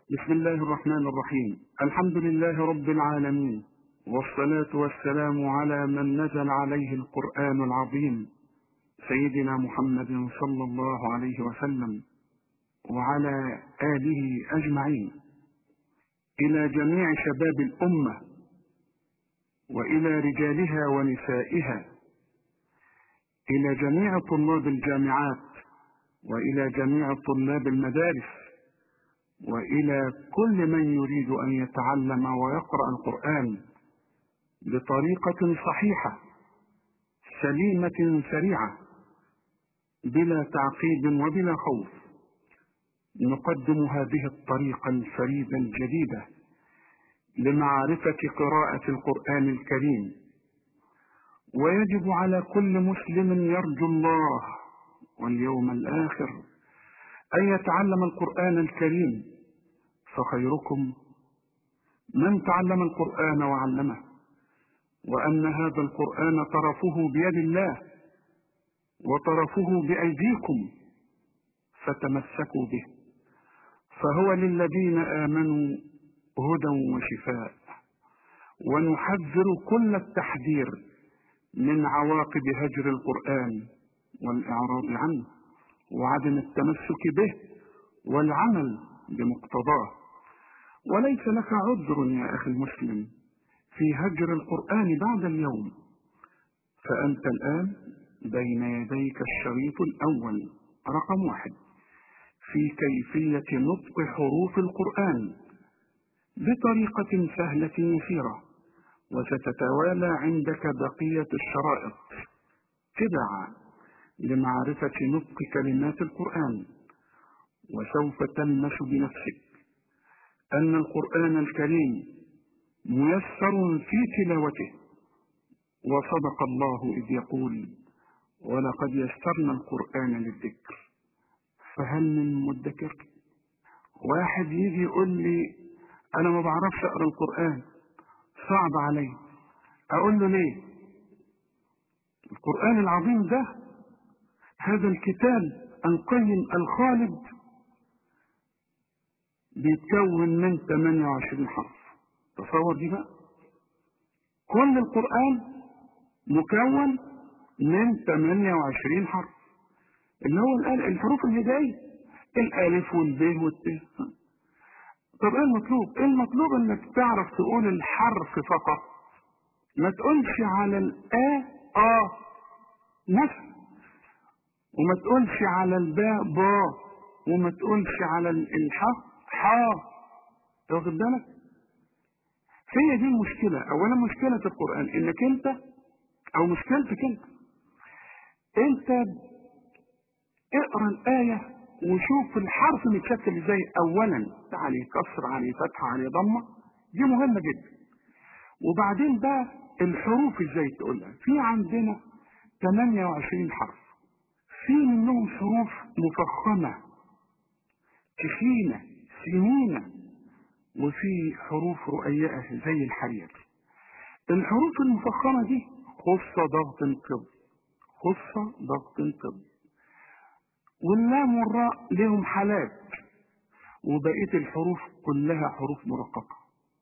بسم الله الرحمن الرحيم الحمد لله رب العالمين والصلاة والسلام على من نزل عليه القرآن العظيم سيدنا محمد صلى الله عليه وسلم وعلى آله أجمعين إلى جميع شباب الأمة وإلى رجالها ونسائها إلى جميع طلاب الجامعات وإلى جميع طلاب المدارس وإلى كل من يريد أن يتعلم ويقرأ القرآن بطريقة صحيحة سليمة سريعة بلا تعقيد وبلا خوف نقدم هذه الطريقة الفريدة الجديدة لمعرفة قراءة القرآن الكريم ويجب على كل مسلم يرجو الله واليوم الآخر أن يتعلم القرآن الكريم فخيركم من تعلم القرآن وعلمه وأن هذا القرآن طرفه بيد الله وطرفه بأيديكم فتمسكوا به فهو للذين آمنوا هدى وشفاء ونحذر كل التحذير من عواقب هجر القرآن والإعراض عنه وعدم التمسك به والعمل بمقتضاه وليس لك عذر يا أخي المسلم في هجر القرآن بعد اليوم فأنت الآن بين يديك الشريط الأول رقم واحد في كيفية نطق حروف القرآن بطريقة سهلة يسيرة وستتوالى عندك بقية الشرائط تبعا لمعرفة نطق كلمات القرآن وسوف تلمس بنفسك أن القرآن الكريم ميسر في تلاوته وصدق الله إذ يقول ولقد يسرنا القرآن للذكر فهل من مدكر واحد يجي يقول لي أنا ما بعرفش أقرأ القرآن صعب علي أقول له ليه القرآن العظيم ده هذا الكتاب القيم الخالد بيتكون من 28 حرف تصور دي بقى كل القرآن مكون من 28 حرف اللي هو الحروف الهداية الألف والب والت طب ايه المطلوب؟ ايه المطلوب انك تعرف تقول الحرف فقط ما تقولش على الآ آ نفس وما تقولش على الباء با وما تقولش على الحاء حا واخد بالك؟ هي دي المشكلة أولا مشكلة القرآن إنك أنت أو مشكلتك أنت أنت اقرأ الآية وشوف الحرف متشكل ازاي أولا عليه كسر عليه فتحة عليه ضمة دي مهمة جدا وبعدين بقى الحروف ازاي تقولها في عندنا 28 حرف في منهم حروف مفخمة تخينة سمينة وفي حروف رؤيئة زي الحرير الحروف المفخمة دي خص ضغط قض خص ضغط قض واللام والراء لهم حالات وبقية الحروف كلها حروف مرققة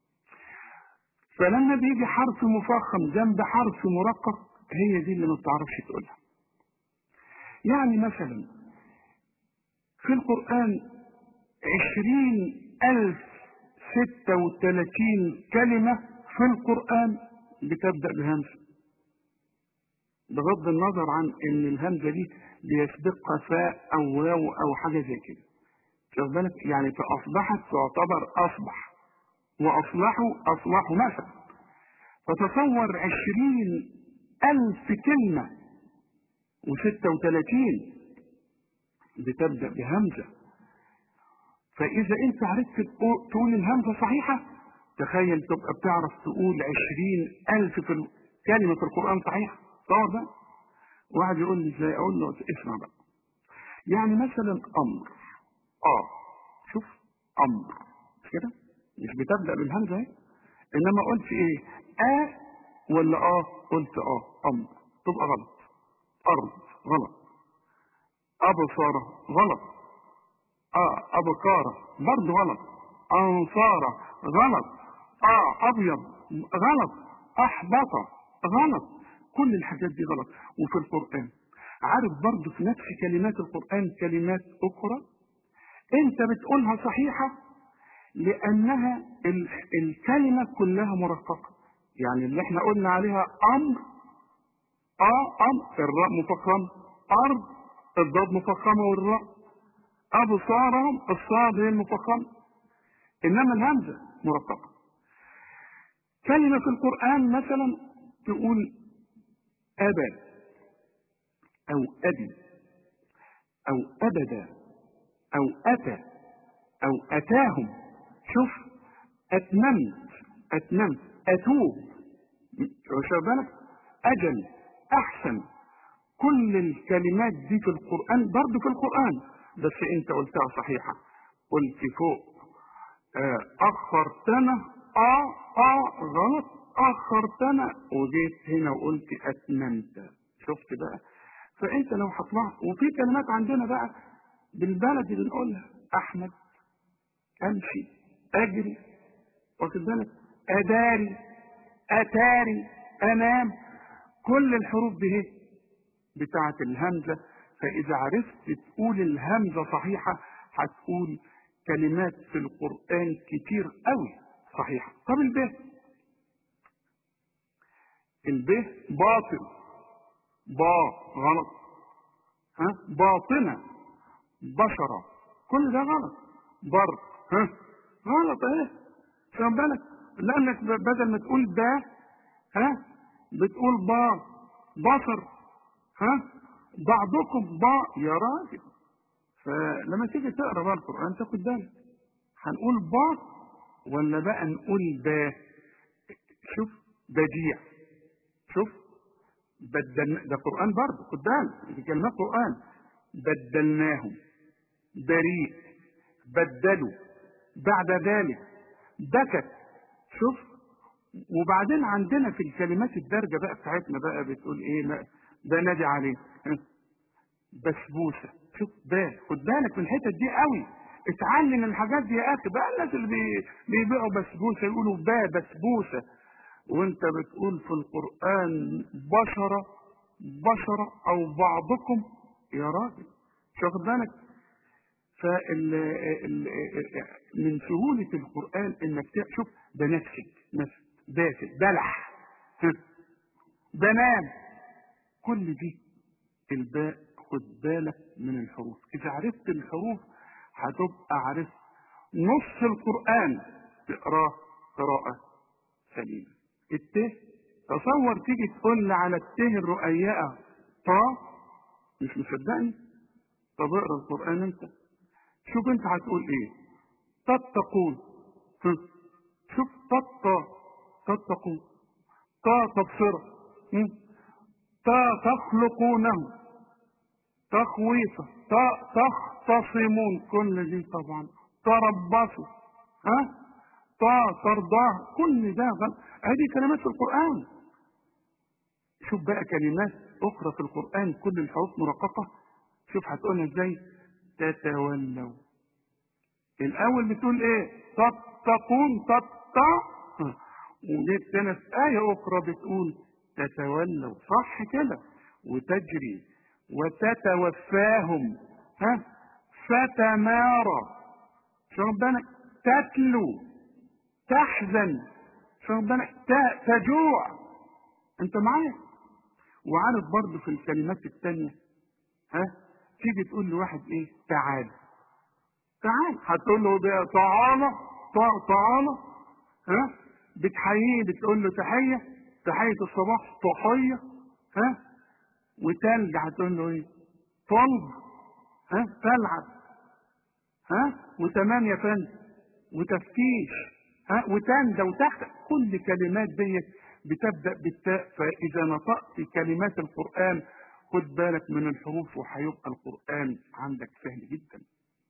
فلما بيجي حرف مفخم جنب حرف مرقق هي دي اللي ما بتعرفش تقولها يعني مثلا في القرآن عشرين ألف ستة وثلاثين كلمة في القرآن بتبدأ بهمزة بغض النظر عن ان الهمزة دي بيسبقها فاء او واو او حاجة زي كده خد بالك يعني فأصبحت تعتبر أصبح وأصلحوا أصلحوا مثلا فتصور عشرين ألف كلمة وستة وثلاثين بتبدأ بهمزة فإذا أنت عرفت تقول الهمزة صحيحة تخيل تبقى بتعرف تقول عشرين ألف في كلمة في القرآن صحيحة تصور بقى واحد يقول لي ازاي اقول له اسمع بقى يعني مثلا امر اه شوف امر مش كده مش بتبدا بالهمزه اهي انما قلت ايه اه ولا اه قلت اه امر تبقى غلط ارض غلط ابصار غلط اه ابكار برضه غلط أنصار غلط آه أبيض غلط أحبط غلط كل الحاجات دي غلط وفي القرآن عارف برضه في نفس كلمات القرآن كلمات أخرى أنت بتقولها صحيحة لأنها ال- الكلمة كلها مرققة يعني اللي احنا قلنا عليها أمر آه أمر الراء مفخمة أرض الضاد مفخمة والراء أبصارهم الصاد هي المفخمة إنما الهمزة مرققة كلمة في القرآن مثلا تقول أبى أو أبي أو أبدا أو أتى أو أتاهم شوف أتممت أتممت أتوب واخد بالك أجل أحسن كل الكلمات دي في القرآن برضه في القرآن بس أنت قلتها صحيحة قلت فوق آه، أخرتنا آه آه غلط أخرتنا وجيت هنا وقلت أتممت شفت بقى فأنت لو هطلعت وفي كلمات عندنا بقى بالبلدي بنقولها أحمد أمشي أجري واخد بالك أداري أتاري أنام كل الحروف دي هي بتاعة الهمزة فإذا عرفت تقول الهمزة صحيحة هتقول كلمات في القرآن كتير قوي صحيحة طب الب الب باطل با غلط ها باطنة بشرة كل ده غلط بر ها غلط اهي خد بالك لانك ب- بدل ما تقول با ها بتقول با بصر ها بعضكم با يا راجل فلما تيجي تقرا بقى القران تاخد بالك هنقول با ولا بقى نقول با شوف بديع شوف بدلنا ده قران برضه خد بالك دي كلمات قران بدلناهم بريء بدلوا بعد ذلك بكت شوف وبعدين عندنا في الكلمات الدارجه بقى بتاعتنا بقى بتقول ايه لا ده نادي عليه ها؟ بسبوسه شوف ده خد بالك من الحتت دي قوي اتعلم الحاجات دي يا اخي بقى الناس اللي بي- بيبيعوا بسبوسه يقولوا با بسبوسه وانت بتقول في القران بشره بشره او بعضكم يا راجل مش واخد بالك فال ال- من سهولة القرآن انك تشوف ده نفسك نفس دافئ بلح ها، بنام كل دي الباء خد بالك من الحروف اذا عرفت الحروف هتبقى عرفت نص القرآن تقراه قراءة سليمة الت تصور تيجي تقول لي على الت الرؤياء طا مش مصدقني طب اقرا القرآن انت شوف انت هتقول ايه تتقون هم. شوف تتا تتقون تا تبصرة هم. تا تخلقونه تخويفا تا تختصمون كل دي طبعا تربصوا ها تا ترضاه كل ده غلط هذه كلمات في القرآن شوف بقى كلمات أخرى في القرآن كل الحروف مرققة شوف هتقولها ازاي تتولوا الأول بتقول إيه تتقون تتا وجيت هنا في آية أخرى بتقول تتولوا صح كده وتجري وتتوفاهم ها فتمارى شو ربنا تتلو تحزن شو ربنا ت- تجوع انت معايا وعارف برضه في الكلمات التانية ها تيجي تقول لواحد ايه تعال تعال هتقول له ده تعالى تع- تعالى ها بتحييه بتقول له تحية تحية الصباح تحية ها وتلج هتقول له ايه طلب ها تلعب ها وثمانية فن وتفتيش ها وتندى وتحت كل كلمات ديت بتبدأ بالتاء فإذا نطقت كلمات القرآن خد بالك من الحروف وهيبقى القرآن عندك سهل جدا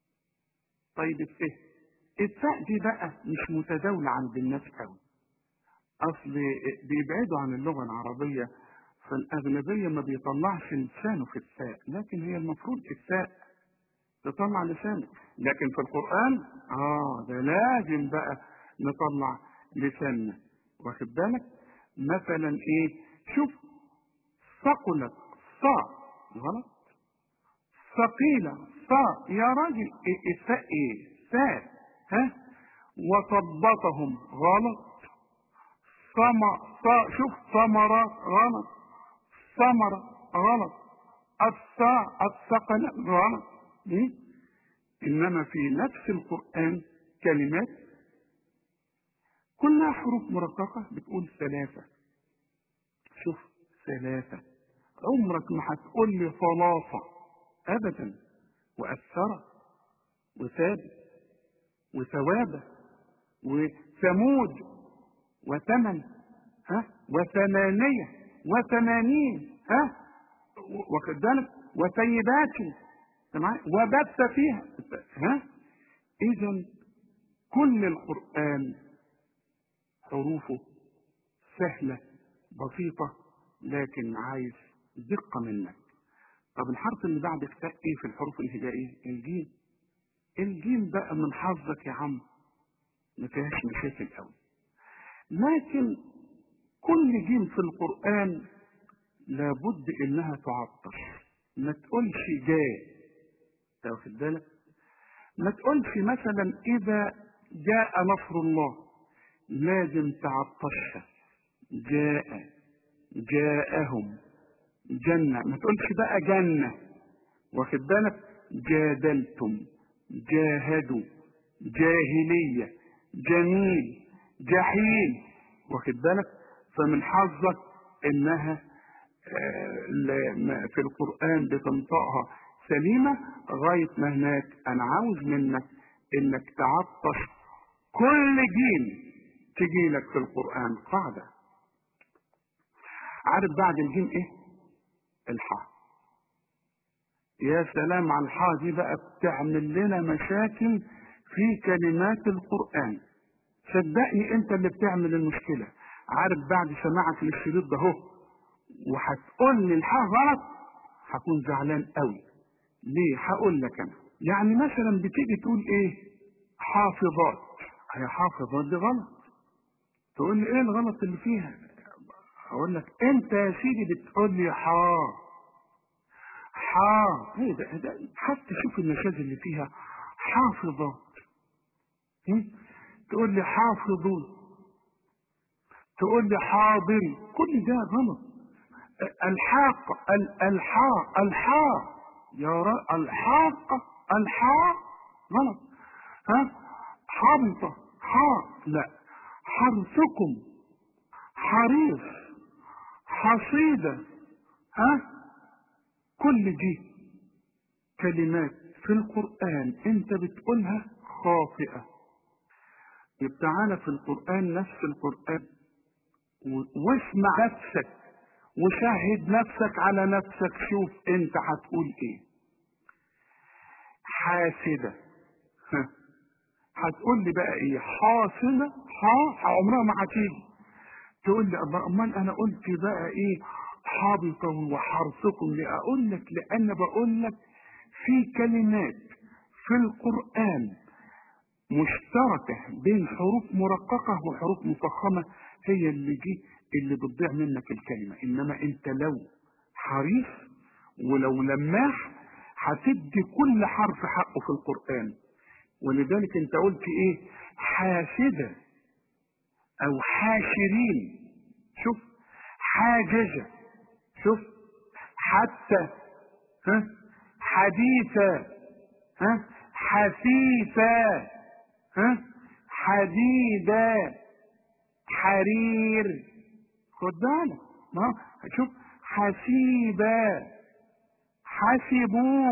طيب الفهم الفاء دي بقى مش متداولة عند الناس قوي أصل بيبعدوا عن اللغة العربية فالأغلبية ما بيطلعش لسانه في الفاء لكن هي المفروض الفاء تطلع لسانك لكن في القرآن اه ده لازم بقى نطلع لساننا واخد بالك مثلا ايه شوف ثقلت صا غلط ثقيلة صا يا راجل ايه الفاء ايه فاء ها وثبطهم غلط ثم صا شوف ثمرة غلط ثمرة غلط الصاع الثقل غلط م? إنما في نفس القرآن كلمات كلها حروف مرققة بتقول ثلاثة شوف ثلاثة عمرك ما هتقول لي ثلاثة أبدا وأثرة وثابت وثوابة وثمود وثمن ها وثمانية وثمانين ها واخد بالك وسيدات تمام وبث فيها ها اذا كل القران حروفه سهله بسيطه لكن عايز دقه منك طب الحرف اللي بعد التاء ايه في الحروف الهجائيه الجيم الجيم بقى من حظك يا عم ما فيهاش مشاكل قوي لكن كل جيم في القران لابد انها تعطش ما تقولش جاء واخد بالك ما تقولش مثلا اذا جاء نصر الله لازم تعطشها جاء جاءهم جنة ما تقولش بقى جنة واخد بالك جادلتم جاهدوا جاهلية جميل جحيم واخد بالك فمن حظك انها في القرآن بتنطقها سليمة لغاية ما هناك أنا عاوز منك إنك تعطش كل جيم تجي لك في القرآن قاعدة عارف بعد الجيم إيه؟ الحاء يا سلام على الحاء دي بقى بتعمل لنا مشاكل في كلمات القرآن صدقني أنت اللي بتعمل المشكلة عارف بعد سماعك للشريط ده هو وهتقول لي الحاء غلط هكون زعلان قوي ليه هقول لك انا يعني مثلا بتيجي تقول ايه حافظات هي حافظات دي غلط تقول لي ايه الغلط اللي فيها اقول لك انت يا سيدي بتقول لي حا حا ايه ده, ده حتى شوف النشاز اللي فيها حافظات تقول لي حافظون تقول لي حاضري كل ده غلط الحاق الحاء الحاء يا رب الحاق الحاء غلط ها حبطة حاء لا حرثكم حريص حصيدة ها كل دي كلمات في القرآن انت بتقولها خاطئة يبقى تعالى في القرآن نفس القرآن واسمع نفسك وشاهد نفسك على نفسك شوف انت هتقول ايه حاسدة هتقول لي بقى ايه حاصلة ها عمرها ما هتيجي تقول لي الله امال انا قلت بقى ايه حابطة وحرصكم ليه اقول لك لان بقول لك في كلمات في القرآن مشتركة بين حروف مرققة وحروف مفخمة هي اللي جه اللي بتضيع منك الكلمة إنما أنت لو حريص ولو لماح هتدي كل حرف حقه في القرآن ولذلك أنت قلت إيه حاسدة أو حاشرين شوف حاججة شوف حتى ها حديثة ها حثيثة ها حديدة حرير خد بالك ما شوف حسيبة حسبوا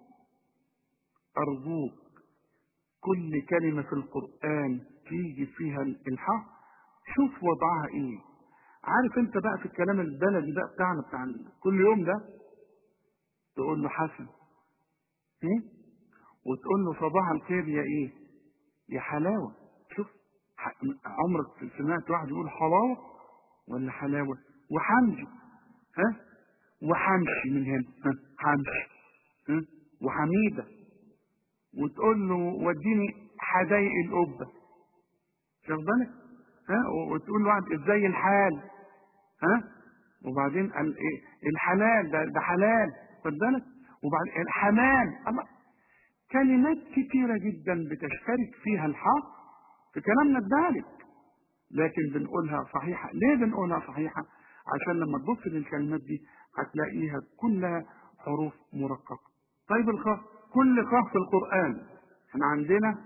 أرجوك كل كلمة في القرآن تيجي فيها الحق شوف وضعها ايه عارف انت بقى في الكلام البلدي ده بتاعنا بتاع كل يوم ده تقول له حسن ايه وتقول له صباح الخير يا ايه يا حلاوة شوف عمرك سمعت واحد يقول حلاوة ولا حلاوة وحمدي ها وحمشي من هنا ها حمشي ها وحميدة وتقول له وديني حدايق القبه واخد بالك ها وتقول له واحد ازاي الحال ها وبعدين قال ايه الحلال ده ده حلال خد بالك وبعدين الحمام الله كلمات كتيره جدا بتشترك فيها الحق في كلامنا الدارج لكن بنقولها صحيحه ليه بنقولها صحيحه عشان لما تبص للكلمات دي هتلاقيها كلها حروف مرققه طيب الخاء كل خاء في القران احنا عندنا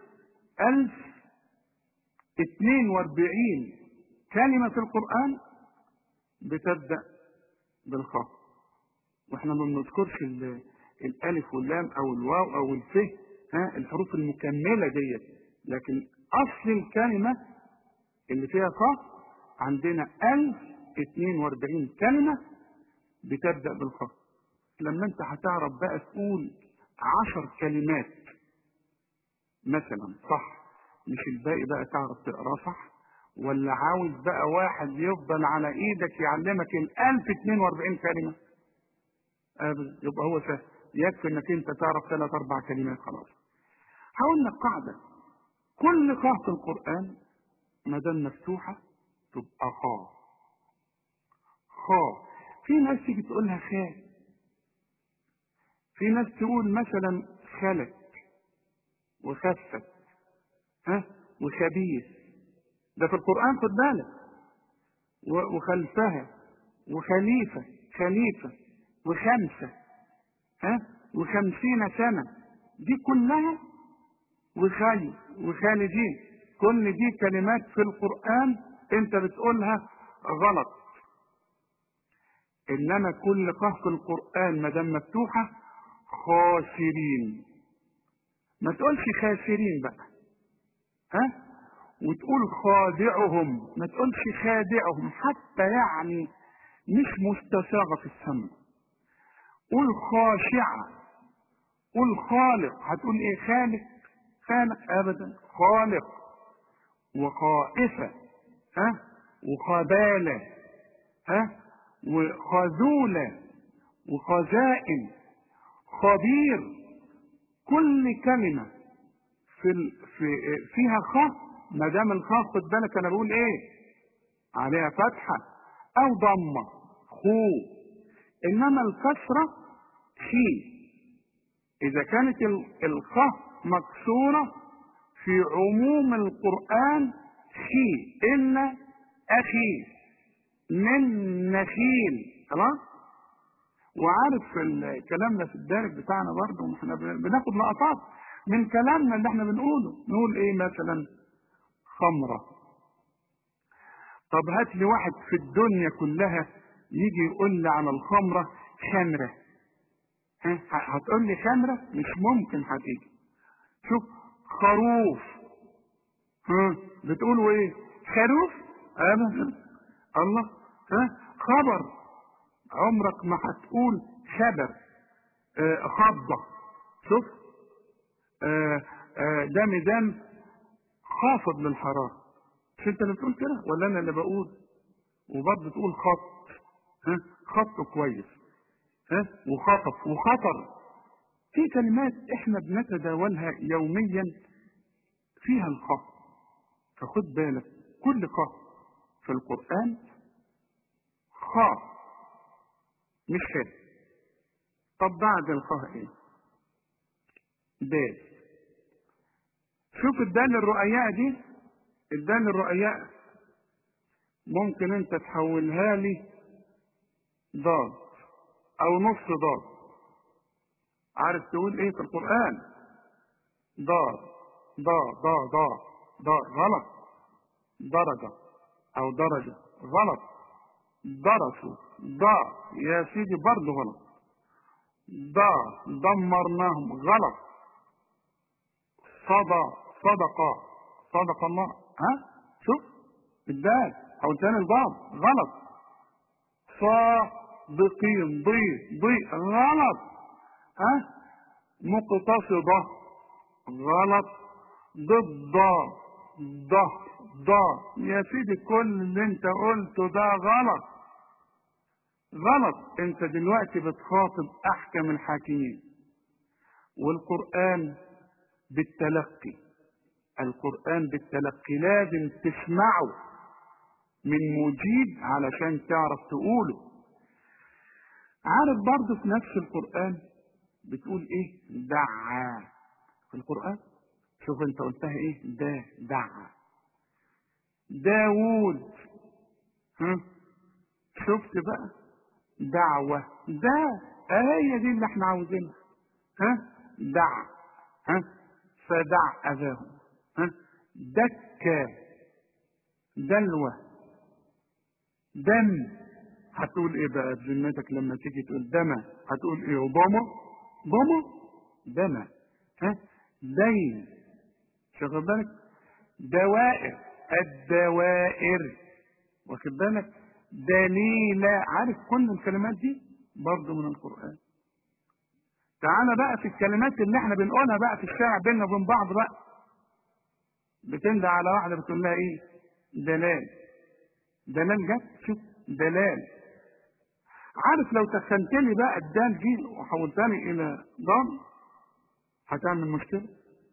1042 كلمه في القران بتبدا بالخاء واحنا ما بنذكرش الالف واللام او الواو او الف ها الحروف المكمله ديت لكن اصل الكلمه اللي فيها خاء عندنا 1042 كلمه بتبدا بالخاء لما انت هتعرف بقى تقول عشر كلمات مثلا صح مش الباقي بقى تعرف تقرا صح ولا عاوز بقى واحد يفضل على ايدك يعلمك ال 1042 كلمه أبدا يبقى هو سهل يكفي انك انت تعرف ثلاث اربع كلمات خلاص هقول لك قاعده كل قاف في القران ما دام مفتوحه تبقى خاء خاء في ناس تيجي تقولها خاء في ناس تقول مثلا خلق وخفت ها وخبيث ده في القرآن خد بالك وخلفها وخليفة خليفة وخمسة ها وخمسين سنة دي كلها وخالي وخالدين كل دي كلمات في القرآن انت بتقولها غلط انما كل قاف في القرآن ما دام مفتوحة خاسرين ما تقولش خاسرين بقى ها وتقول خادعهم ما تقولش خادعهم حتى يعني مش مستساغة في السمع قول خاشعة قول خالق هتقول ايه خالق خالق ابدا خالق وخائفة ها وخبالة ها وخذولة وخزائن خبير كل كلمة في ال... في فيها خاء ما دام الخاء خد بالك انا بقول ايه عليها فتحه او ضمه خو انما الكسره خي اذا كانت الخاء مكسوره في عموم القران خي الا اخي من نخيل خلاص وعارف في كلامنا في الدارج بتاعنا برضه احنا بناخد لقطات من كلامنا اللي احنا بنقوله نقول ايه مثلا خمرة طب هات لي واحد في الدنيا كلها يجي يقول لي على الخمرة خمرة ها هتقول لي خمرة مش ممكن هتيجي شوف خروف ها بتقولوا ايه خروف ابدا الله ها خبر عمرك ما هتقول خبر آه خضة شوف آه آه ده ميدان خافض للحرارة مش انت اللي بتقول كده ولا انا اللي بقول وبرضه تقول خط ها خط كويس ها وخطف وخطر في كلمات احنا بنتداولها يوميا فيها الخط فخد بالك كل خط في القرآن خاء مش خاء طب بعد الخاء ايه دال شوف الدال الرؤياء دي الدال الرؤياء ممكن انت تحولها لي ضاد او نص ضاد عارف تقول ايه في القرآن ضاد ضاد ضاد ضاد ضاد غلط درجة او درجة غلط درسوا ضا يا سيدي برضه غلط ضا دمرناهم غلط صدى صدق صدق الله ها شوف الدال او تاني الضاد غلط صادقين ضي ضي غلط ها مقتصدة غلط ضد ضه ضا يا سيدي كل اللي انت قلته ده غلط غلط انت دلوقتي بتخاطب احكم الحاكمين والقرآن بالتلقي القرآن بالتلقي لازم تسمعه من مجيب علشان تعرف تقوله عارف برضه في نفس القرآن بتقول ايه دعا في القرآن شوف انت قلتها ايه دا دعا داوود ها شفت بقى دعوة دا هي دي اللي احنا عاوزينها ها دع ها فدع أذاهم ها دكا دلوة دم هتقول ايه بقى بذمتك لما تيجي تقول دما هتقول ايه ضما ضما دما ها دين شغل بالك دوائر الدوائر واخد بالك دليلة عارف كل الكلمات دي برضه من القرآن تعالى بقى في الكلمات اللي احنا بنقولها بقى في الشارع بيننا وبين بعض بقى بتندى على واحدة بتقول لها ايه دلال دلال جت شوف دلال عارف لو سخنت لي بقى الدال دي وحولتني الى ضم هتعمل مشكلة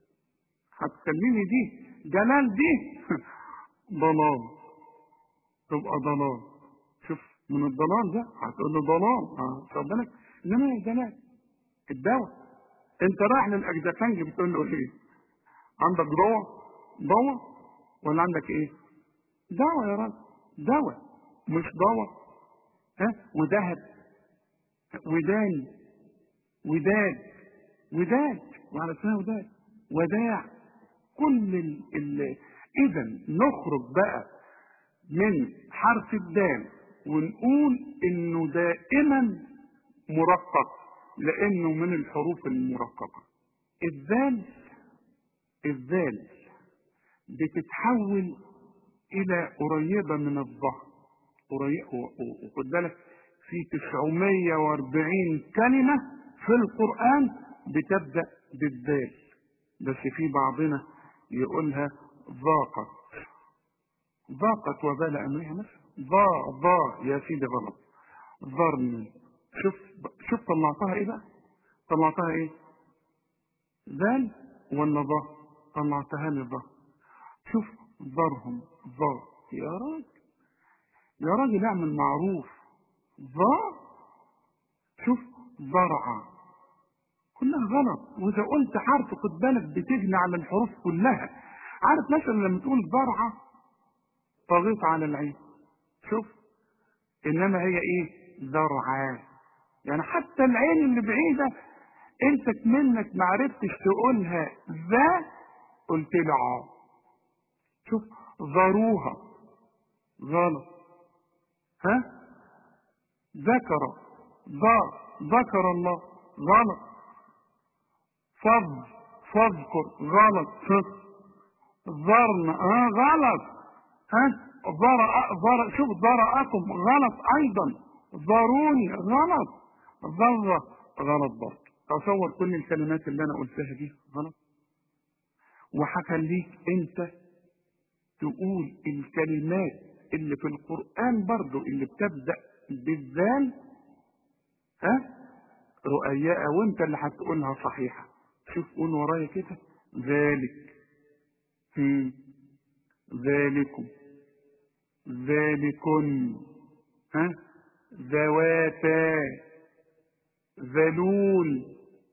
هتخليني دي جلال دي ضلال تبقى ضلال شوف من الضلال ده هتقول له ضلال اه خد بالك انما هي جلال الدواء انت رايح للاجزخنج بتقول له ايه عندك دواء دواء ولا عندك ايه دواء يا راجل دواء مش دواء ها وذهب ودان وداد وداد وعلى اسمها وداد وداع كل ال ال اذا نخرج بقى من حرف الدال ونقول انه دائما مرقق لانه من الحروف المرققه الذال الذال بتتحول الى قريبه من الظهر قريب وخد بالك في 940 كلمه في القران بتبدا بالذال بس في بعضنا يقولها ضاقت ضاقت وبال امرها مثلا ضا ضا يا سيدي غلط ضرني شوف شوف طلعتها ايه بقى طلعتها ايه ذال ولا ضا طلعتها لي ضا شوف ضرهم ضا يا راجل يا راجل اعمل معروف ضا شوف ضرعه كلها غلط واذا قلت حرف خد بالك بتجني على الحروف كلها عارف مثلا لما تقول ضرعه طغيت على العين شوف انما هي ايه ذرعاه يعني حتى العين اللي بعيده انت منك ما عرفتش تقولها ذا قلت له ع شوف ذروها غلط ها ذكر ذا ذكر الله غلط فض فاذكر غلط ذرن اه غلط ها ذرأ ذرأ شوف ذرأكم غلط ايضا ذروني غلط ذرة غلط برضه تصور كل الكلمات اللي انا قلتها دي غلط وهخليك انت تقول الكلمات اللي في القرآن برضو اللي بتبدأ بالذال ها رؤياء وانت اللي هتقولها صحيحة شوف قول ورايا كده ذلك هم. ذلكم ذلكن ها ذواتا ذلول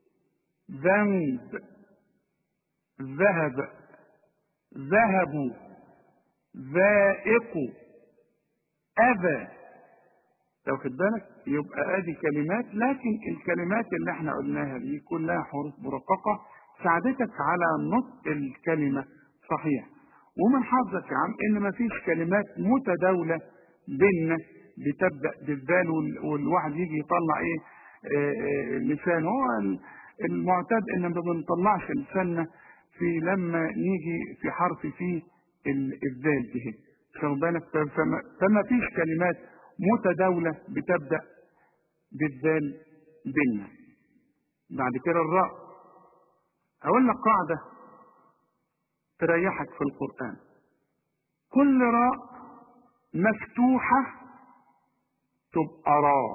ذنب ذهب ذهبوا ذائق أذى لو خد بالك يبقى ادي كلمات لكن الكلمات اللي احنا قلناها دي كلها حروف مرققة ساعدتك على نطق الكلمة صحيح ومن حظك يا عم ان مفيش كلمات متداولة بيننا بتبدأ بالذال والواحد يجي يطلع ايه آه لسان هو المعتاد ان ما بنطلعش لساننا في لما نيجي في حرف فيه الذال دي خد بالك فما, فما فيش كلمات متداولة بتبدأ بالذال بيننا بعد كده الراء أقول لك قاعدة تريحك في القرآن كل راء مفتوحة تبقى راء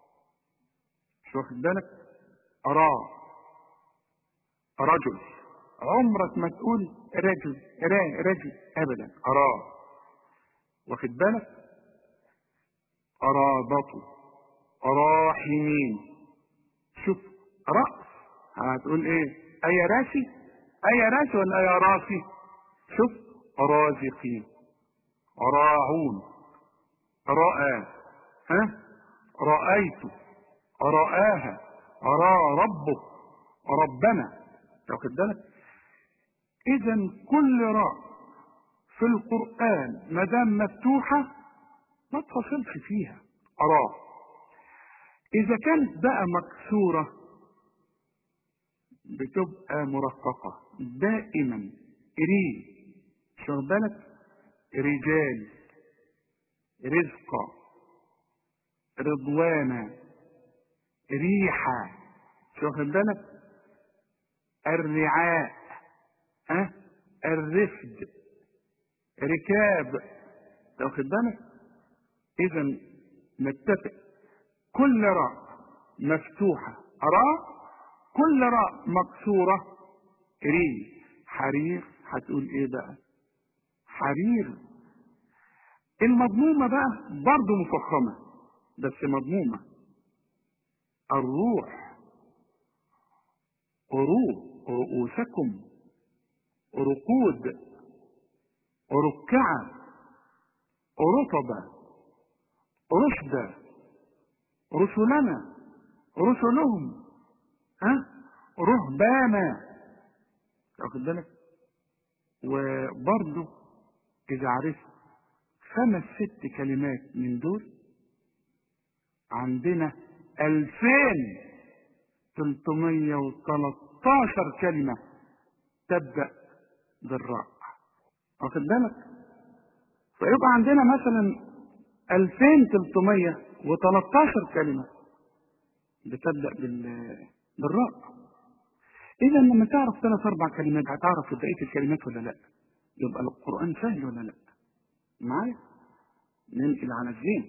شو واخد بالك راء رجل عمرك ما تقول رجل را رجل ابدا اراه واخد بالك ارابطه راحمين شوف رأس هتقول ايه اي راسي اي راسي ولا اي راسي شوف رازقين راعون رأى ها رأيت رآها رأى ربه ربنا واخد بالك اذا كل راء في القرآن ما دام مفتوحة ما تفصلش فيها أراه إذا كانت بقى مكسورة بتبقى مرققة دائما ري شو بالك رجال رزقا رضوانا ريحا شو واخد بالك الرعاء ها الرفد ركاب واخد بالك اذا نتفق كل راء مفتوحة راء كل راء مكسورة ري حرير هتقول ايه بقى حرير المضمومة بقى برضه مفخمة بس مضمومة الروح روح رؤوسكم رقود ركعة رطبة رشدة رسلنا رسلهم ها رهبانا واخد بالك وبرضه إذا عرفت خمس ست كلمات من دول عندنا ألفين تلتمية وتلتاشر كلمة تبدأ بالراء واخد بالك فيبقى عندنا مثلا ألفين تلتمية وتلتاشر كلمة بتبدأ بال... بالراء إذا لما تعرف ثلاث أربع كلمات هتعرف بقية الكلمات ولا لا يبقى القرآن سهل ولا لا معايا ننقل على الزين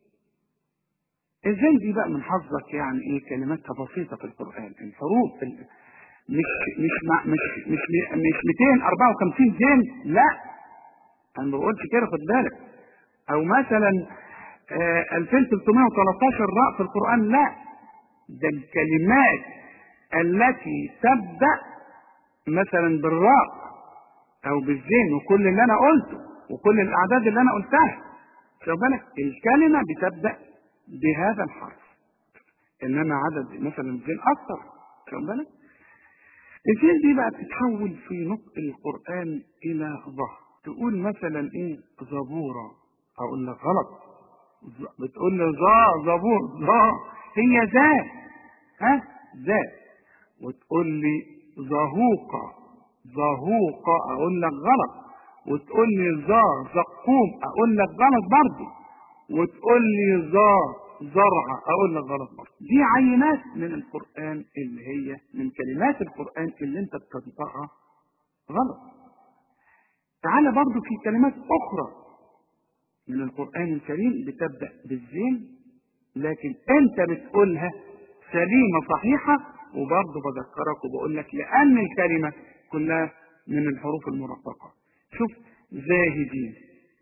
الزين دي بقى من حظك يعني ايه كلماتها بسيطة في القرآن الحروف ال... مش مش مع مش مش مش 254 زين لا انا ما بقولش كده خد بالك او مثلا آه 2313 راء في القرآن لا ده الكلمات التي تبدأ مثلا بالراء او بالزين وكل اللي انا قلته وكل الاعداد اللي انا قلتها خد بالك الكلمة بتبدأ بهذا الحرف انما عدد مثلا الزين اكثر خد بالك الزين دي بقى بتتحول في نطق القرآن الى ظهر تقول مثلا ايه زبورة اقول لك غلط بتقول لي ظا زبور ظا هي ذات ها ذات وتقول لي زهوقة زهوقة اقول لك غلط وتقول لي ظا زقوم اقول لك غلط برضه وتقول لي ظا زرع اقول لك غلط برضه دي عينات من القرآن اللي هي من كلمات القرآن اللي انت بتنطقها غلط تعالى برضه في كلمات اخرى من القرآن الكريم بتبدأ بالزين لكن انت بتقولها سليمة صحيحة وبرضه بذكرك وبقول لك لأن الكلمة كلها من الحروف المرققة شوف زاهدين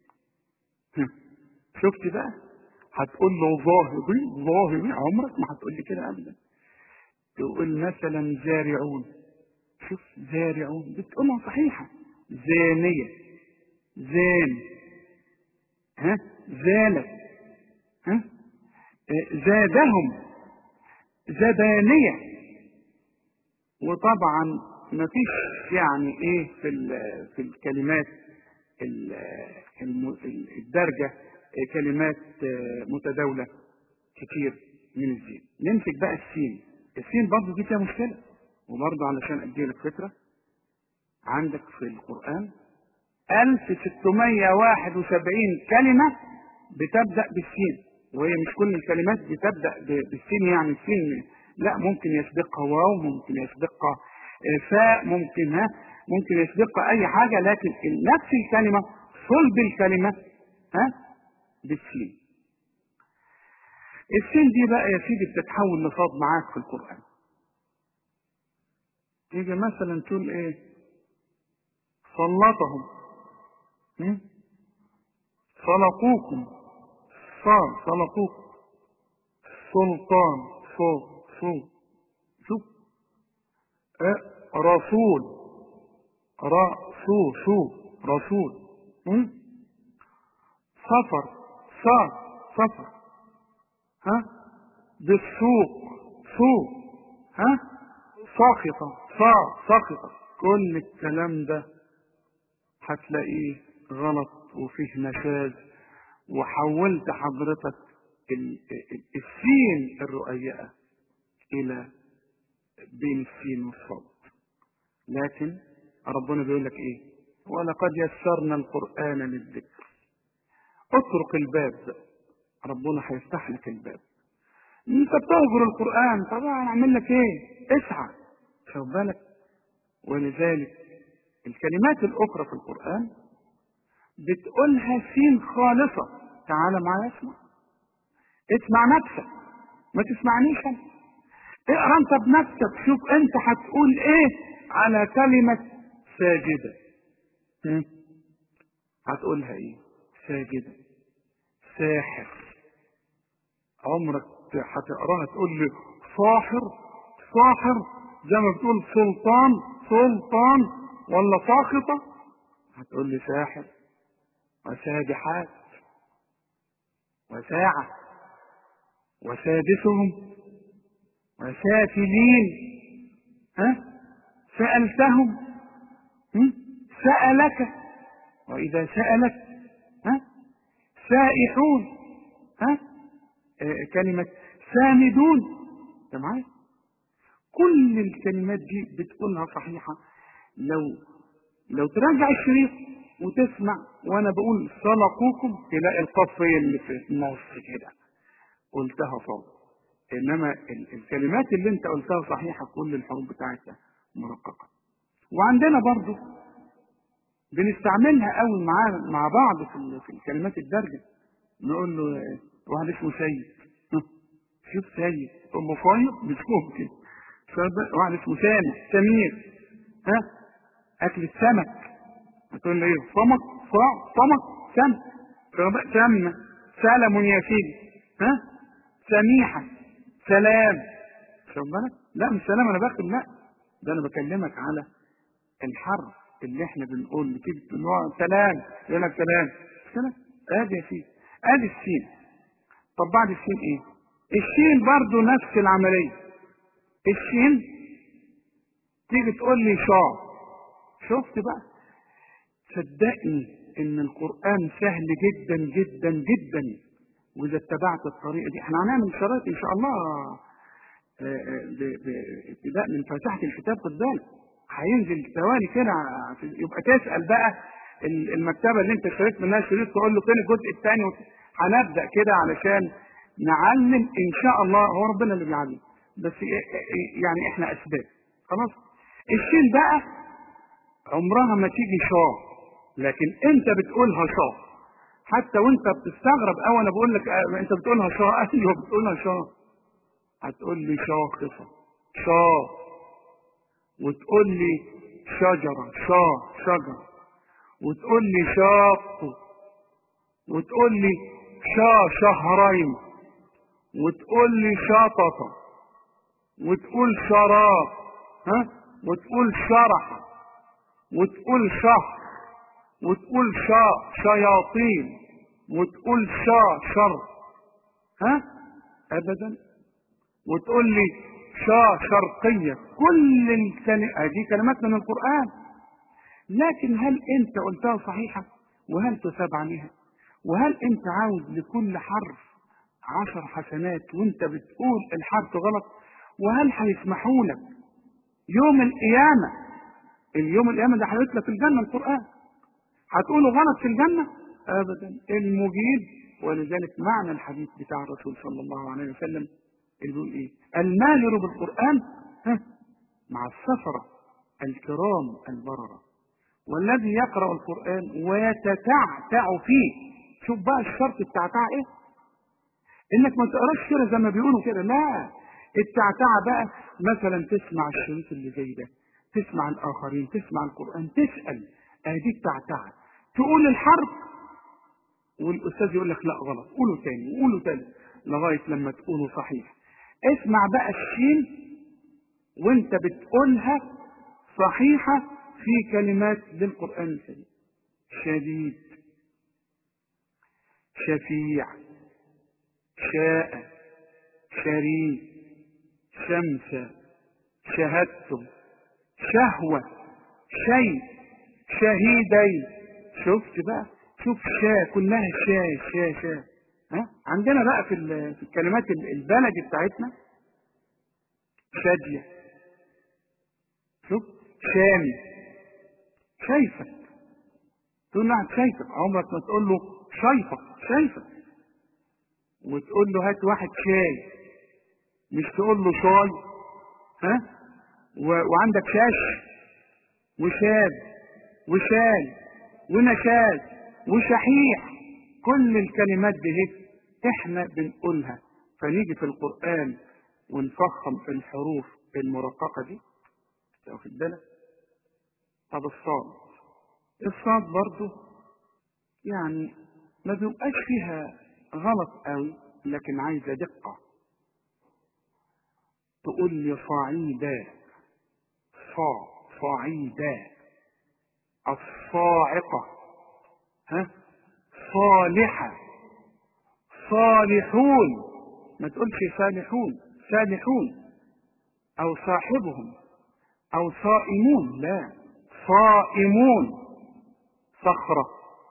شفت بقى هتقول له ظاهري ظاهري عمرك ما هتقول لي كده ابدا تقول مثلا زارعون شوف زارعون بتقولها صحيحة زانية زان ها زالت ها زادهم زبانية وطبعا ما فيش يعني ايه في في الكلمات الدرجة كلمات متداولة كتير من الزين نمسك بقى السين السين برضه دي فيها مشكلة وبرضه علشان ادي لك فكرة عندك في القرآن 1671 كلمة بتبدأ بالسين وهي مش كل الكلمات بتبدأ بالسين يعني السين لا ممكن يسبقها واو ممكن يسبقها فاء ممكن ها ممكن يسبقها اي حاجة لكن نفس الكلمة صلب الكلمة ها بالسين السين دي بقى يا سيدي بتتحول لصاد معاك في القرآن تيجي مثلا تقول ايه سلطهم هم؟ سلطوكم صار سلطوكم سلطان صو صو شوف أه رسول رسول شو رسول هم؟ سفر صار سفر ها بالسوق سوق ها ساخطة صار ساخطة كل الكلام ده هتلاقيه غلط وفيه نشاز وحولت حضرتك السين الرؤيئة إلى بين السين والصاد لكن ربنا بيقول لك إيه ولقد يسرنا القرآن للذكر اترك الباب ربنا هيفتح لك الباب انت بتهجر القرآن طبعا اعمل لك ايه اسعى خد بالك ولذلك الكلمات الاخرى في القرآن بتقولها سين خالصة تعال معايا اسمع اسمع نفسك ما تسمعنيش انا اقرا انت بنفسك شوف انت هتقول ايه على كلمة ساجدة هم؟ هتقولها ايه ساجدة ساحر عمرك هتقراها تقول لي صاحر صاحر زي ما بتقول سلطان سلطان ولا ساخطة هتقول لي ساحر وسابحات وساعة وسادسهم وسافلين ها سألتهم هم؟ سألك وإذا سألك ها سائحون ها آه كلمة سامدون انت معايا كل الكلمات دي بتقولها صحيحة لو لو تراجع الشريط وتسمع وانا بقول سلقوكم تلاقي القف هي اللي في النص كده قلتها صوت انما الكلمات اللي انت قلتها صحيحة كل الحروف بتاعتها مرققة وعندنا برضو بنستعملها قوي مع مع بعض في, في الكلمات الدارجة نقول له واحد اسمه سيد شوف سيد ام فايض مش ممكن واحد اسمه سامي سمير ها اكل السمك هتقول له ايه صمك صاع صمك سم سم سلم يا سيدي ها سميحة سلام خد بالك لا مش سلام انا باخد لا ده انا بكلمك على الحرف اللي احنا بنقول بتيجي نوع سلام يقول لك سلام سلام ادي يا سيدي ادي السين طب بعد السين ايه السين برضو نفس العملية السين تيجي تقول لي شا شفت بقى صدقني ان القرآن سهل جدا جدا جدا واذا اتبعت الطريقة دي احنا هنعمل شرايط ان شاء الله ابتداء من فاتحة الكتاب خد بالك هينزل ثواني كده يبقى تسأل بقى المكتبة اللي انت اشتريت منها شريط تقول له فين الجزء الثاني هنبدأ كده علشان نعلم ان شاء الله هو ربنا اللي بيعلم بس يعني احنا اسباب خلاص الشين بقى عمرها ما تيجي شاه لكن انت بتقولها شاه حتى وانت بتستغرب او انا بقول لك انت بتقولها شاه ايوه بتقولها شاه هتقول لي شاخصة شاه وتقول لي شجرة شاه شجرة وتقول لي شاق وتقول لي شا شهرين وتقول لي شططة وتقول شراب ها وتقول شرح وتقول شهر وتقول شا شياطين وتقول شا شر ها ابدا وتقول لي شا شرقية كل الكلمات دي كلمات من القرآن لكن هل انت قلتها صحيحة وهل تثاب عليها وهل انت عاوز لكل حرف عشر حسنات وانت بتقول الحرف غلط وهل هيسمحوا لك يوم القيامة اليوم القيامة ده هيطلق في الجنة القرآن هتقولوا غلط في الجنة ابدا المجيب ولذلك معنى الحديث بتاع الرسول صلى الله عليه وسلم اللي بيقول ايه الماهر بالقرآن ها مع السفرة الكرام البررة والذي يقرأ القرآن ويتتعتع فيه شوف بقى الشرط التعتع ايه انك ما تقراش كده زي ما بيقولوا كده لا التعتع بقى مثلا تسمع الشريط اللي زي ده تسمع الاخرين تسمع القرآن تسأل ادي بتاعتها تقول الحرف والاستاذ يقول لك لا غلط قوله تاني قوله تاني لغايه لما تقوله صحيح اسمع بقى الشين وانت بتقولها صحيحه في كلمات للقران الكريم شديد شفيع شاء شريك شمس شهدتم شهوة شيء شهيدين شفت بقى شوف شا كلها شا شا شا ها عندنا بقى في, في الكلمات البلدي بتاعتنا شادية شوف شامي شايفك تقول له شايفك عمرك ما تقول له شايفك شايفك وتقول له هات واحد شاي مش تقول له شاي ها و... وعندك شاش وشاب وشال ونشاز وشحيح كل الكلمات دي هي احنا بنقولها فنيجي في القرآن ونفخم في الحروف المرققة دي واخد بالك طب الصاد الصاد برضو يعني ما بيبقاش فيها غلط قوي لكن عايزة دقة تقول لي صعيدا صا صعيدا الصاعقة ها صالحة صالحون ما تقولش صالحون صالحون أو صاحبهم أو صائمون لا صائمون صخرة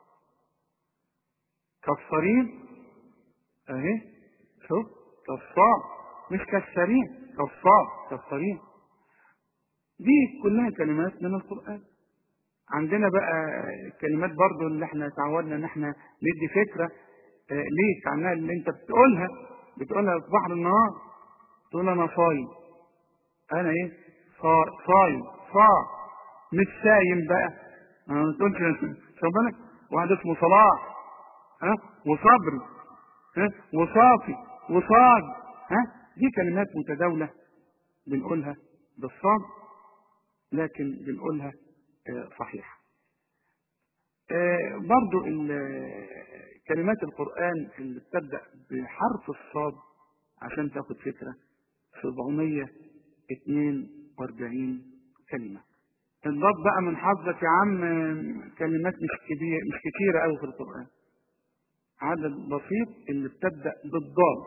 كالصريم اهي شوف كالصاد مش كالسريم كالصاد كالصريم دي كلها كلمات من القرآن عندنا بقى الكلمات برضو اللي احنا تعودنا ان احنا ندي فكرة اه ليك عنها اللي انت بتقولها بتقولها في بحر النهار تقول انا صايم انا ايه صا صايم صا مش سايم بقى ما تقولش خد بالك واحد اسمه صلاح ها وصبري ها وصافي وصاد ها دي كلمات متداولة بنقولها بالصاد لكن بنقولها صحيح برضو كلمات القرآن اللي بتبدأ بحرف الصاد عشان تاخد فكرة 742 كلمة الضاد بقى من حظك يا عم كلمات مش كبيرة مش كتيرة قوي في القرآن عدد بسيط اللي بتبدأ بالضاد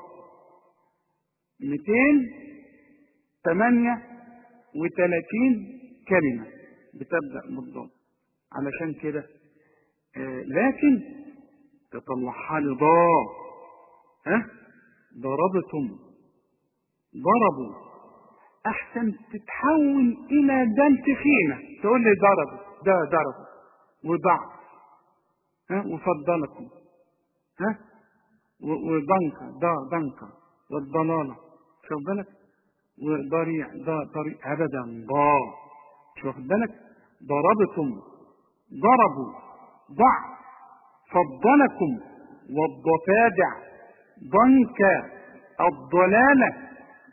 238 كلمة بتبدأ بالضاد علشان كده آه لكن تطلعها لي ضاد ها ضربتم ضربوا احسن تتحول الى دال تخينة تقول لي ضرب ده ضرب وضعف ها وفضلكم ها وضنكة دا ضنكة والضلالة شوف بالك وضريع دا طريق ابدا ضا شوف واخد بالك ضربتم ضربوا ضع فضلكم والضفادع ضنك الضلالة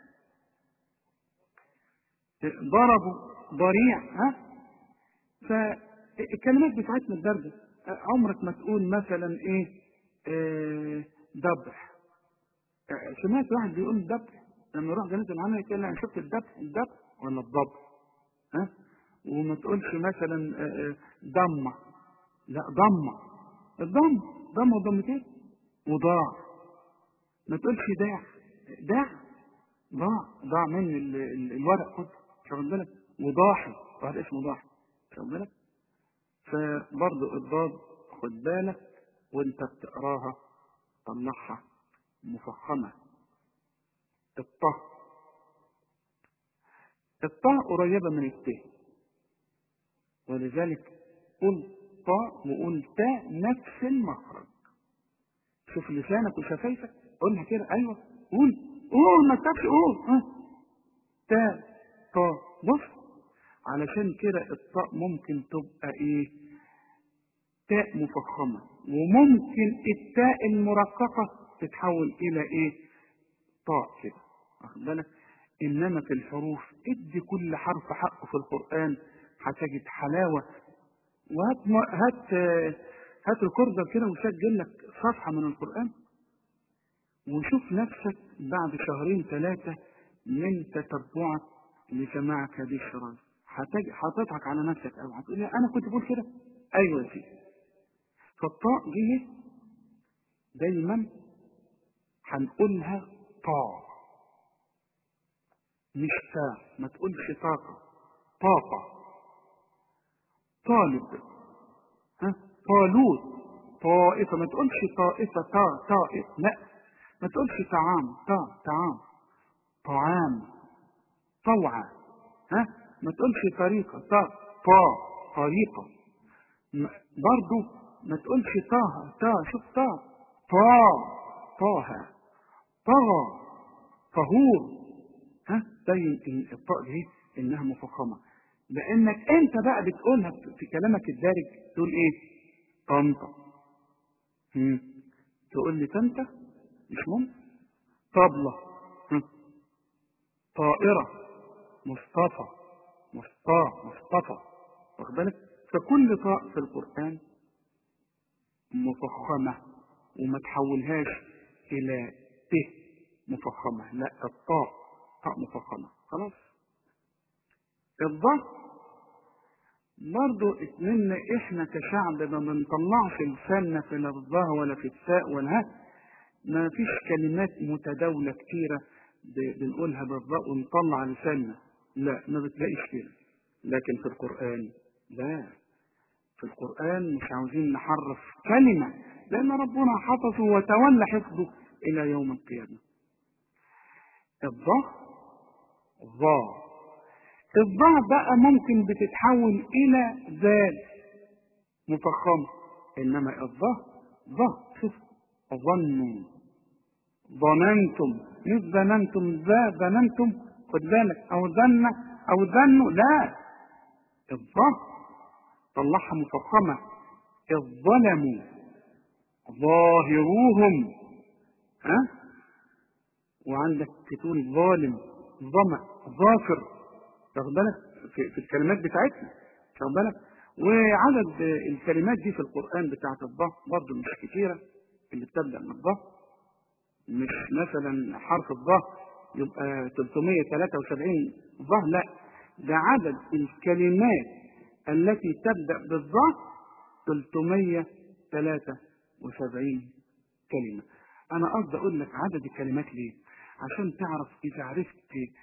ضربوا ضريع ها فالكلمات بتاعتنا الدرجة عمرك ما تقول مثلا ايه اه دبح سمعت واحد بيقول الدبح لما يروح جنازة العمل يقول انا شفت الدبح الدبح ولا الضبح ها وما تقولش مثلا ضمة لا ضمة الضم ضمة وضمتين وضاع ما تقولش داع داع ضاع ضاع من ال ال الورق خد شغل بالك وضاحي واحد اسمه ضاحي شغل بالك فبرضه الضاد خد بالك وانت بتقراها طلعها مفخمة الطه الطاء قريبة من الت ولذلك قل طاء وقل تاء نفس المخرج شوف لسانك وشفايفك قولها كده ايوه قول قول ما تكتبش قول ها تاء طاء بص علشان كده الطاء ممكن تبقى ايه تاء مفخمة وممكن التاء المرققة تتحول الى ايه طاء كده واخد بالك انما في الحروف ادي كل حرف حقه في القرآن هتجد حلاوة وهات م- هات آه، هات ريكوردر كده وسجل لك صفحة من القرآن وشوف نفسك بعد شهرين ثلاثة من تتبعك لسماعك هذه الشرايط هتج- هتضحك على نفسك أو هتقول لي أنا كنت بقول كده أيوة يا سيدي فالطاء دي دايما هنقولها طاء مش تاء ما تقولش طاقة طاقة طالب ها طالوت طائفة ما تقولش طائفة طا طائف لا ما تقولش طعام طا طعام طعام طوعة ها ما تقولش طريقة طا طا طريقة م- برضو ما تقولش طه طا شوف طا طا طه طغى طهور ها زي إن الطاء دي انها مفخمه لانك انت بقى بتقولها في- في كلامك الدارج تقول ايه طنطا هم. تقول لي طنطا مش ممكن طبلة هم. طائرة مصطفى مصطفى مصطفى واخد بالك فكل طاء في القرآن مفخمة وما تحولهاش إلى ت مفخمة لا الطاء طاء مفخمة خلاص الضغط برضو اتمنى احنا كشعب ما بنطلعش لساننا في لا الظه ولا في الساء ولا ها ما فيش كلمات متداولة كتيرة ب- بنقولها بالظاء ونطلع لساننا لا ما بتلاقيش كده لكن في القرآن لا في القرآن مش عاوزين نحرف كلمة لأن ربنا حفظه وتولى حفظه إلى يوم القيامة الظه ظا الظا بقى ممكن بتتحول إلى ذال مفخمة إنما الظه ظه شوف ظنوا ظننتم مش ظننتم ذا ظننتم خد بالك أو ظن أو ظنوا لا الظه طلعها مفخمة الظلموا ظاهروهم ها وعندك تقول ظالم ظمأ ظافر واخد بالك في, في الكلمات بتاعتنا واخد بالك وعدد الكلمات دي في القرآن بتاعت الضه برضه مش كتيرة اللي بتبدأ من الضه مش مثلا حرف الضه يبقى 373 ضه لا ده عدد الكلمات التي تبدأ بالضه 373 كلمة أنا قصدي أقول لك عدد الكلمات ليه عشان تعرف إذا عرفت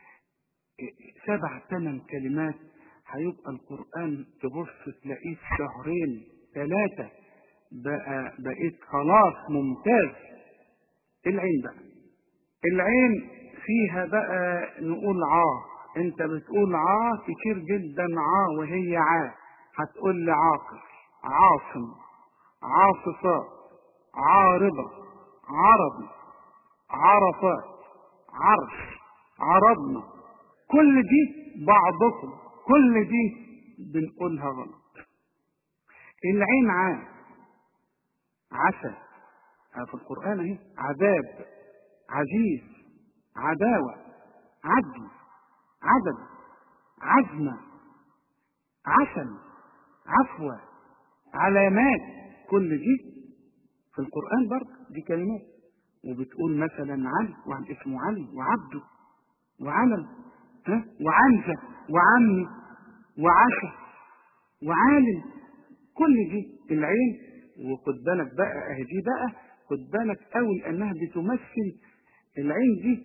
سبع ثمان كلمات هيبقى القرآن تبص تلاقيه في شهرين ثلاثة بقى بقيت خلاص ممتاز العين بقى العين فيها بقى نقول عاه انت بتقول عاه كتير جدا عاه وهي عاه هتقول لي عاقل عاصم عاصفات عارضة عربي عرفات عرش عرضنا كل دي بعضكم كل دي بنقولها غلط العين عام عسى في القرآن اهي عذاب عزيز عداوة عدل عدد عزمة عسل عفوة علامات كل دي في القرآن برضه دي كلمات وبتقول مثلا علي وعن اسمه علي وعبده وعلم ها وعنزة وعمي وعشا وعالم كل دي العين وخد بالك بقى اهي دي بقى خد بالك قوي لانها بتمثل العين دي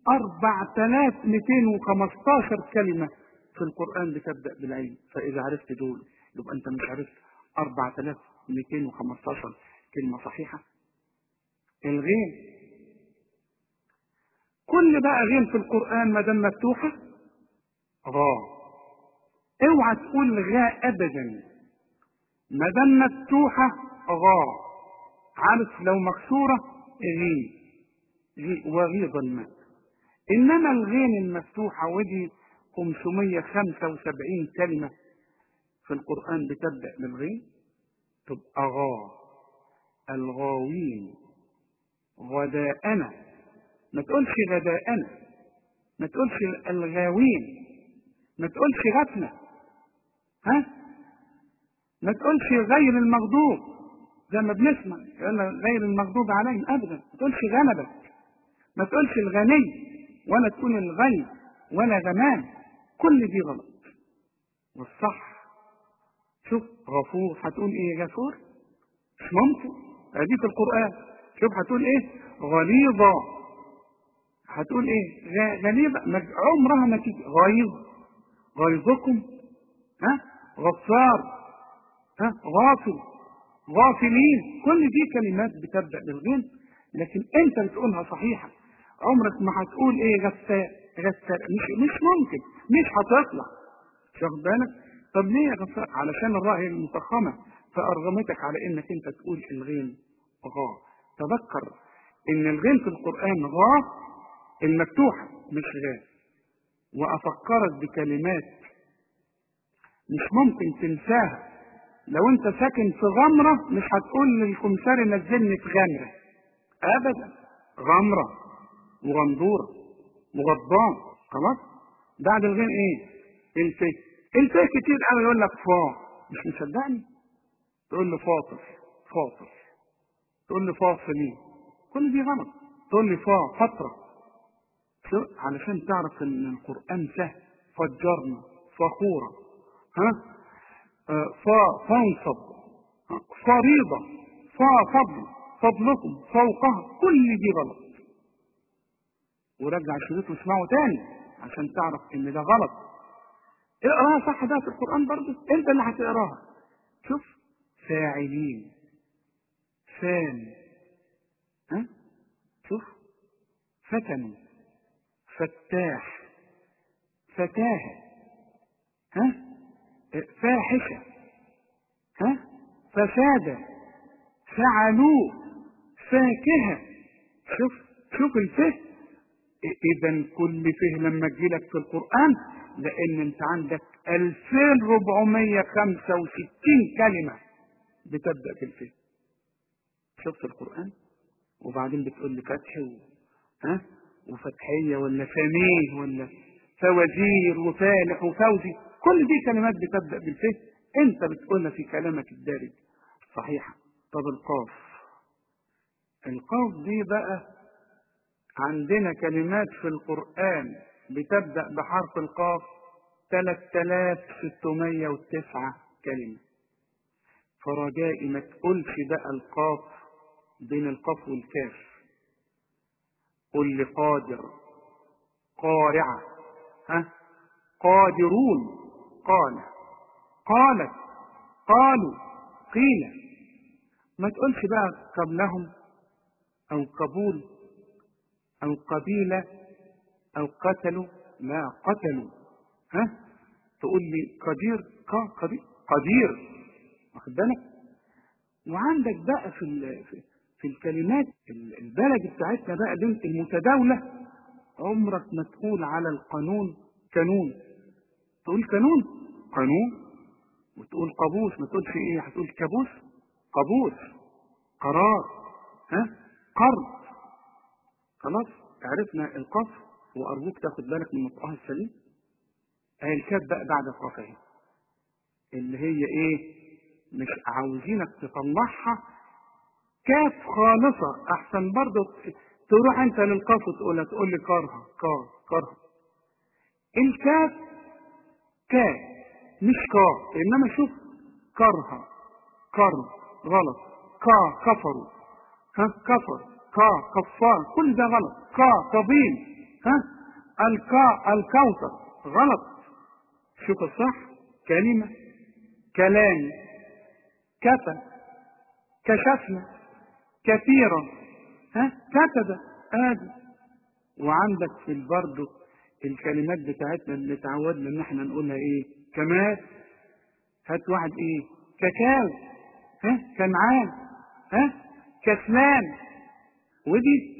4215 كلمة في القرآن بتبدأ بالعين فإذا عرفت دول يبقى أنت مش عرفت 4215 كلمة صحيحة الغين كل بقى غين في القرآن ما دام مفتوحة غا اوعى تقول غاء ابدا ما دام مفتوحة غا عارف لو مكسورة غي غي وغيض الماء انما الغين المفتوحة ودي 575 كلمة في القرآن بتبدأ بالغين تبقى غا الغاوين غداءنا ما تقولش غداءنا ما تقولش الغاوين ما تقولش غفلة ها ما تقولش غير المغضوب زي ما بنسمع يقول لك غير المغضوب عليهم ابدا ما تقولش غلبك ما تقولش الغني ولا تقول الغني ولا غمان كل دي غلط والصح شوف غفور هتقول ايه غفور مش ممكن ادي في القران شوف هتقول ايه غليظه هتقول ايه غ- غليظه ما- عمرها ما تيجي غليظ غليظكم ها غفار ها غافل غافلين كل دي كلمات بتبدا بالغين لكن انت بتقولها صحيحه عمرك ما هتقول ايه غساء غساء مش مش ممكن مش هتطلع مش واخد بالك طب ليه يا غفاء علشان الراء المفخمه فارغمتك على انك انت تقول الغين غا تذكر ان الغين في القران غا المفتوحه مش غا وافكرك بكلمات مش ممكن تنساها لو انت ساكن في غمره مش هتقول للكمساري نزلني في غمره ابدا غمره وغندوره وغضبان خلاص بعد الغين ايه الفه الفه كتير قوي يقول لك فا مش مصدقني تقول له فاطر فاطر تقول له فاصلين كل دي غلط تقول لي فا فتره شو؟ علشان تعرف ان القران سهل فجرنا فخورا ها آه، فا فانصب ها؟ فريضه فا فضل فضلكم فوقها كل دي غلط ورجع الشريط واسمعه تاني عشان تعرف ان ده غلط اقراها صح ده في القران برضه انت اللي هتقراها شوف فاعلين فان ها شوف فتنوا فتاح فتاهة ها فاحشة ها فسادة فعلوه فاكهة شوف شوف الفه اذا كل فه لما تجيلك في القرآن لان انت عندك 2465 كلمة بتبدأ بالفه شفت القرآن وبعدين بتقول لي فتح و... ها وفتحية ولا فميه ولا فوزير وفالح وفوزي كل دي كلمات بتبدأ بالفه انت بتقولها في كلامك الدارج صحيحة طب القاف القاف دي بقى عندنا كلمات في القرآن بتبدأ بحرف القاف 3609 كلمة فرجائي ما تقولش بقى القاف بين القاف والكاف قل لي قادر قارعة ها قادرون قال قالت قالوا قيل ما تقولش بقى قبلهم او قبول او قبيلة او قتلوا لا قتلوا ها تقول لي قدير قا قدير قدير واخد بالك وعندك بقى في ال- في- في الكلمات ال- البلد بتاعتنا بقى بنت المتداولة عمرك ما تقول على القانون كانون تقول كانون قانون وتقول قابوس ما تقولش ايه هتقول كابوس قابوس قرار ها قرض خلاص عرفنا القاف وارجوك تاخد بالك من نطقها السليم اهي الكاف بقى بعد القاف اهي اللي هي ايه مش عاوزينك تطلعها كاف خالصة احسن برضه تروح انت للقاف وتقولها تقول لي كارها كار كارها الكاف كا مش كا انما شوف كرها كر غلط كا كفروا ها كفر كا كفار كل ده غلط كا قبيل ها الكا الكوثر غلط شوف الصح كلمة كلام كفى كشفنا كثيرا ها كتب ادي وعندك في برضه الكلمات بتاعتنا اللي تعودنا ان احنا نقولها ايه كمال هات واحد ايه كاكاو ها كنعان ها كسلان ودي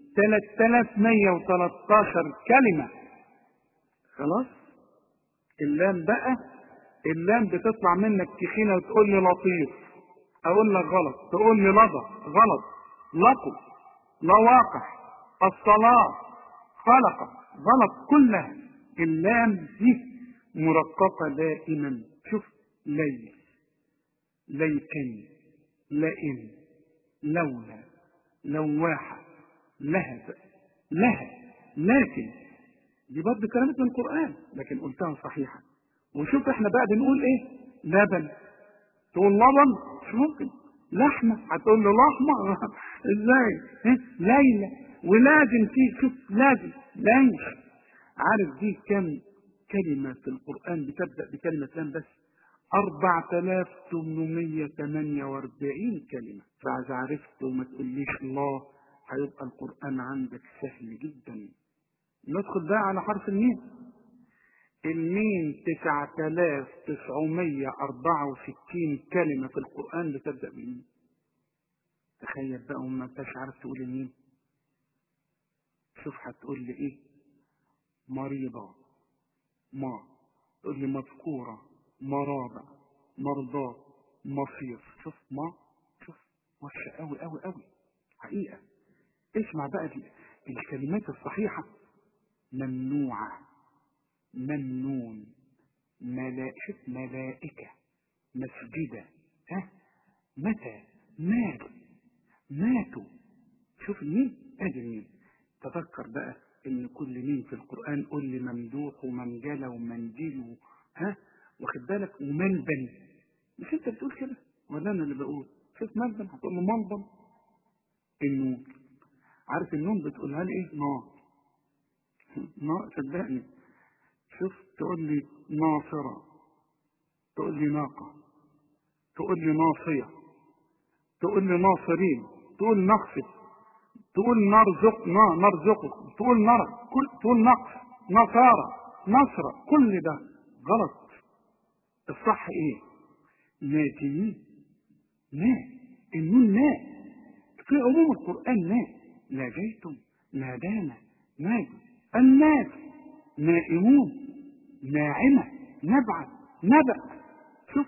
3113 كلمة خلاص اللام بقى اللام بتطلع منك تخينة وتقول لي لطيف اقول لك غلط تقول لي لظى غلط لقوا لواقح الصلاة خلق غلط كلها اللام دي مرققة دائما شوف ليل ليكن لئن لولا لواحة لهب لها لكن دي برضه كلمات من القرآن لكن قلتها صحيحة وشوف احنا بقى بنقول ايه لبن تقول لبن مش ممكن لحمة هتقول له لحمة ازاي ها؟ ليلى ولازم في شوف لازم لانش عارف دي كم كلمة في القرآن بتبدأ بكلمة لام بس 4848 كلمة فإذا عرفت وما تقوليش الله هيبقى القرآن عندك سهل جدا ندخل بقى على حرف الميم الميم 9964 كلمة في القرآن بتبدأ بالميم تخيل بقى وما انتش عارف تقول الميم شوف هتقول لي ايه مريضة ما تقول لي مذكورة مرابع مرضاة مصير شوف ما شوف وحشة قوي قوي قوي حقيقة اسمع بقى دي الكلمات الصحيحة ممنوعة ممنون ملائكة ملائكة مسجدة ها متى مات ماتوا شوف المين ادي المين تذكر بقى ان كل مين في القرآن قول لي ممدوح ومنجلة ومنجيل ها واخد بالك وملبن مش انت بتقول كده ولا انا اللي بقول شوف ملبن هتقول له ملبن النون عارف النون بتقولها لي ايه نار نار صدقني شوف تقول لي ناصرة تقول لي ناقة تقول لي ناصية تقول لي ناصرين تقول نقصد تقول نرزق نا نرزقك تقول نرى كل تقول نقص نصارى نصرة كل ده غلط الصح ايه ناجيين نا النون نا في عموم القرآن نا ناجيتم نادانا ناجي الناس نائمون ناعمة نبعث نبأ شوف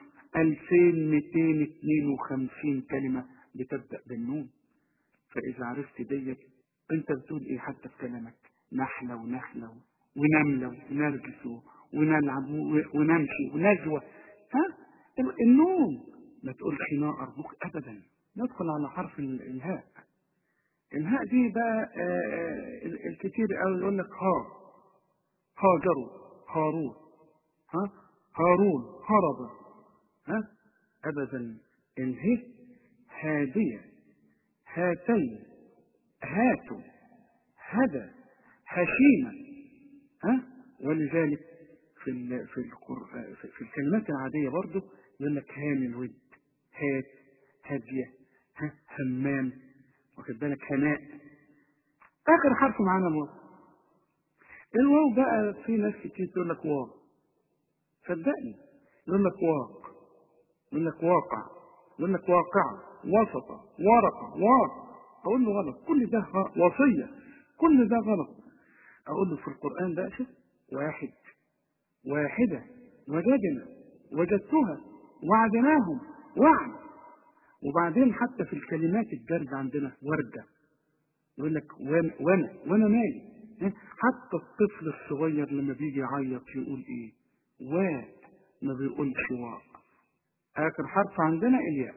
2252 كلمة بتبدأ بالنون فإذا عرفت ديت أنت بتقول إيه حتى في كلامك نحلة ونخلة ونملة ونرجس ونلعب ونمشي ونجوى ها النون ما تقولش نار أرجوك أبدا ندخل على حرف الهاء الهاء دي بقى آه الكتير قوي يقول لك ها هاجروا هارون ها هارون هرب ها ابدا اله هادية هاتين هاتوا هدى هشيمة ها ولذلك في ال في القرآن في الكلمات العادية برضه يقول لك هان الود هات هادية ها همام واخد بالك هناء اخر حرف معانا الواو الواو بقى في ناس كتير تقول لك واو صدقني يقول لك واق يقول لك واقع يقول لك واقعة وسطة ورقة واق اقول له غلط كل ده وصية كل ده غلط اقول له في القرآن بقى شوف واحد واحدة وجدنا وجدتها وعدناهم وعد وبعدين حتى في الكلمات الجارده عندنا وردة يقول لك وانا وانا, وأنا مالي حتى الطفل الصغير لما بيجي يعيط يقول ايه واء ما بيقولش واء اخر حرف عندنا الياء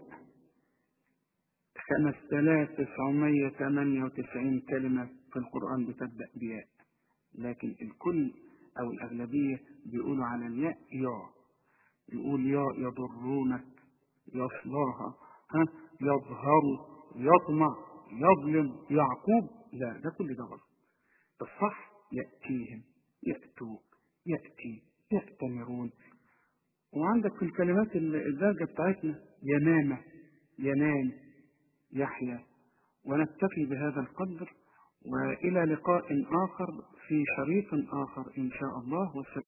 5998 كلمة في القرآن بتبدأ بياء لكن الكل أو الأغلبية بيقولوا على الياء يا يقول يا يضرونك يصلاها ها يظهر يطمع يظلم يعقوب لا ده كل ده غلط الصح يأتيهم يأتوك يأتي يأتمرون وعندك في الكلمات الدارجة بتاعتنا ينامة ينام يحيى ونكتفي بهذا القدر وإلى لقاء آخر في شريط آخر إن شاء الله والسلام